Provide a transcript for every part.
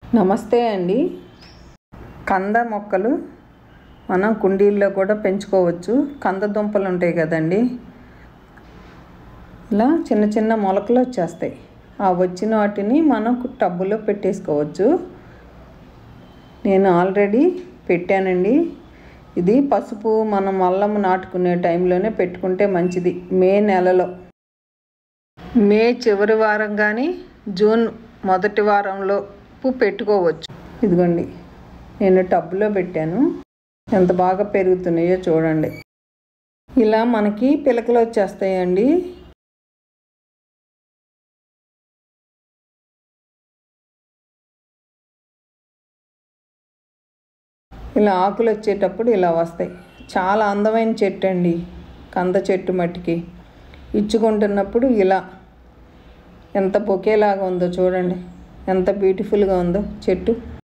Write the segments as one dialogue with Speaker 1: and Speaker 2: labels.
Speaker 1: నమస్తే అండి కంద మొక్కలు మనం కుండీల్లో కూడా పెంచుకోవచ్చు కంద దుంపలు ఉంటాయి కదండి ఇలా చిన్న చిన్న మొలకలు వచ్చేస్తాయి ఆ వచ్చిన వాటిని మనం టబ్బులో పెట్టేసుకోవచ్చు నేను ఆల్రెడీ పెట్టానండి ఇది పసుపు మనం అల్లం నాటుకునే టైంలోనే పెట్టుకుంటే మంచిది మే నెలలో మే చివరి వారం కానీ జూన్ మొదటి వారంలో పెట్టుకోవచ్చు ఇదిగోండి నేను టబ్లో పెట్టాను ఎంత బాగా పెరుగుతున్నాయో చూడండి ఇలా మనకి పిలకలు వచ్చేస్తాయండి ఇలా ఆకులు వచ్చేటప్పుడు ఇలా వస్తాయి చాలా అందమైన చెట్టు అండి కంద చెట్టు మట్టికి ఇచ్చుకుంటున్నప్పుడు ఇలా ఎంత బొకేలాగా ఉందో చూడండి ఎంత బ్యూటిఫుల్గా ఉందో చెట్టు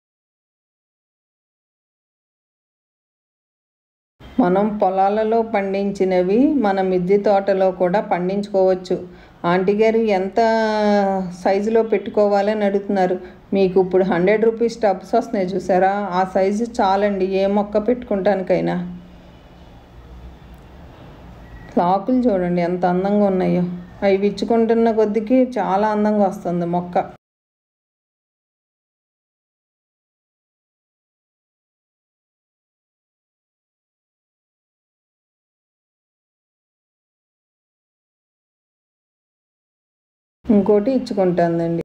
Speaker 1: మనం పొలాలలో పండించినవి మన మిద్దె తోటలో కూడా పండించుకోవచ్చు ఆంటీ గారు ఎంత సైజులో పెట్టుకోవాలని అడుగుతున్నారు మీకు ఇప్పుడు హండ్రెడ్ రూపీస్ టబ్స్ వస్తున్నాయి చూసారా ఆ సైజు చాలండి ఏ మొక్క పెట్టుకుంటానికైనా ఆకులు చూడండి ఎంత అందంగా ఉన్నాయో అవి విచ్చుకుంటున్న కొద్దికి చాలా అందంగా వస్తుంది మొక్క ఇంకోటి ఇచ్చుకుంటుందండి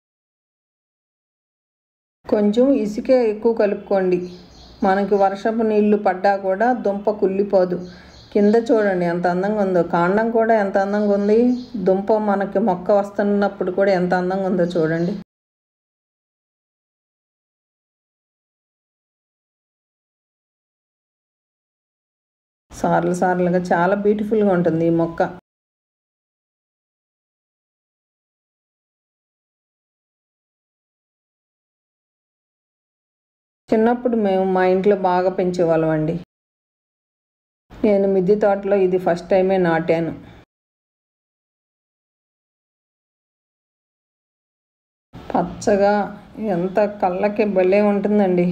Speaker 1: కొంచెం ఇసుక ఎక్కువ కలుపుకోండి మనకి వర్షపు నీళ్లు పడ్డా కూడా దుంప కుళ్ళిపోదు కింద చూడండి ఎంత అందంగా ఉందో కాండం కూడా ఎంత అందంగా ఉంది దుంప మనకి మొక్క వస్తున్నప్పుడు కూడా ఎంత అందంగా ఉందో చూడండి సార్లు సార్లుగా చాలా బ్యూటిఫుల్గా ఉంటుంది ఈ మొక్క చిన్నప్పుడు మేము మా ఇంట్లో బాగా పెంచేవాళ్ళం అండి నేను మిద్దె తోటలో ఇది ఫస్ట్ టైమే నాటాను పచ్చగా ఎంత కళ్ళకి భలే ఉంటుందండి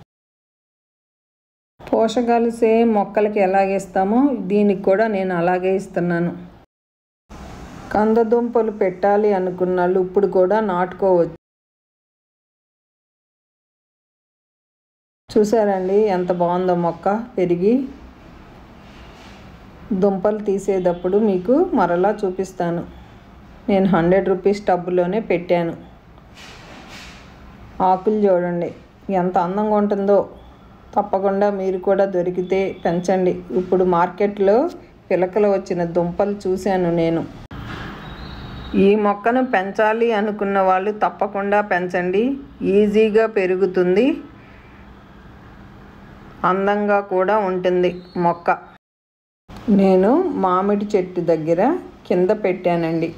Speaker 1: పోషకాలు సేమ్ మొక్కలకి ఎలాగే ఇస్తామో దీనికి కూడా నేను అలాగే ఇస్తున్నాను కందదుంపలు పెట్టాలి అనుకున్న వాళ్ళు ఇప్పుడు కూడా నాటుకోవచ్చు చూసారండి ఎంత బాగుందో మొక్క పెరిగి దుంపలు తీసేటప్పుడు మీకు మరలా చూపిస్తాను నేను హండ్రెడ్ రూపీస్ టబ్బులోనే పెట్టాను ఆకులు చూడండి ఎంత అందంగా ఉంటుందో తప్పకుండా మీరు కూడా దొరికితే పెంచండి ఇప్పుడు మార్కెట్లో పిలకలు వచ్చిన దుంపలు చూశాను నేను ఈ మొక్కను పెంచాలి అనుకున్న వాళ్ళు తప్పకుండా పెంచండి ఈజీగా పెరుగుతుంది అందంగా కూడా ఉంటుంది మొక్క నేను మామిడి చెట్టు దగ్గర కింద పెట్టానండి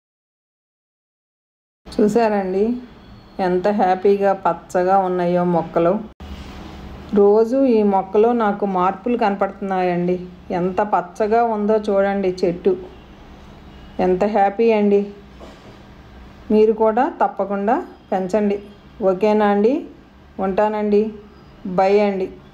Speaker 1: చూసారండి ఎంత హ్యాపీగా పచ్చగా ఉన్నాయో మొక్కలు రోజు ఈ మొక్కలో నాకు మార్పులు కనపడుతున్నాయండి ఎంత పచ్చగా ఉందో చూడండి చెట్టు ఎంత హ్యాపీ అండి మీరు కూడా తప్పకుండా పెంచండి ఓకేనా అండి ఉంటానండి బై అండి